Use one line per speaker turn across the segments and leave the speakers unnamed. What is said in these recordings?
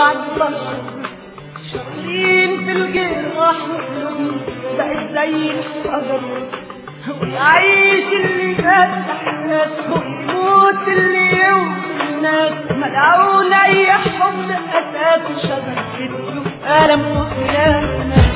عالبشر شاطرين في الجراح وقلوبنا بقت زي الحجر ويعيش اللي فتح الناس ويموت اللي يوم الناس ملعون اي حب اساس شجر كتب ألم وخيانة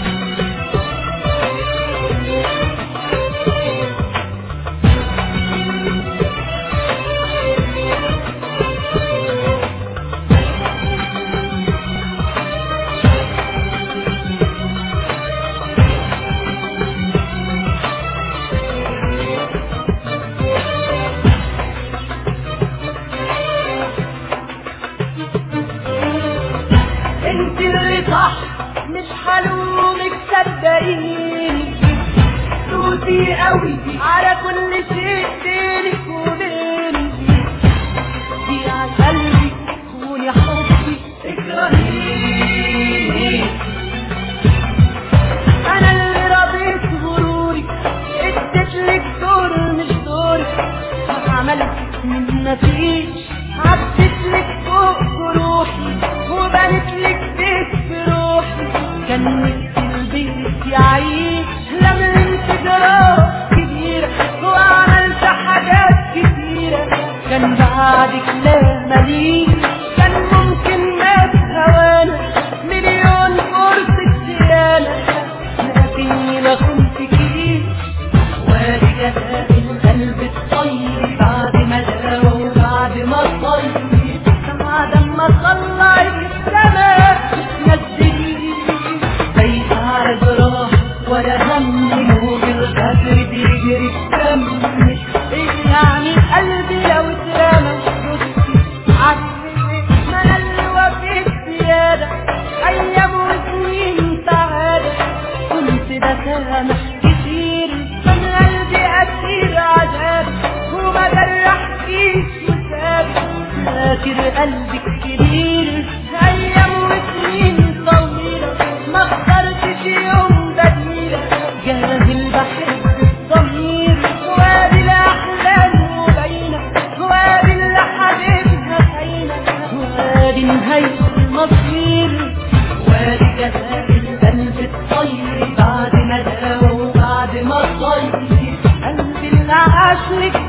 انت اللي صح مش هلومك صدقيني صوتي قوي على كل شيء بينك وبيني دي على قلبي كوني حبي اكرهيني انا اللي رضيت غروري اديت لك دور مش دورك عملت من مفيش عدت لك فوق جروحي وبنت لك بيت في روحي كان نفسي البيت يعيش لملمت جراح كبيرة وعملت حاجات كتيرة كان بعدك لا مليش كان ممكن مات هوانا مليون فرصة زيادة لكني ما كنتكيش وادي جزاء القلب الطيب بعد ما داوى وبعد ما طيب بعد ما طلع السماء نزلي زي على جراح ولا همي وبالغدر بيجري بدمي ايه يعني قلبي لو اترمى وشفتي عكسي ما انا اللي وفيت زيادة ايام وسنين سعادة كنت بسامح كتير من قلبي أسير عذاب وما جرحتيش وساب فاكر قلبك كبير أيام وسنين طويلة ما اخترتش يوم بديلة جاهل بحب الضمير وادي الأحلام مبينة وادي اللي حبيبها خاينة وادي نهاية المصير وادي جزاء القلب الطيب بعد ما داوى وبعد ما طيب قلبي اللي عاشلك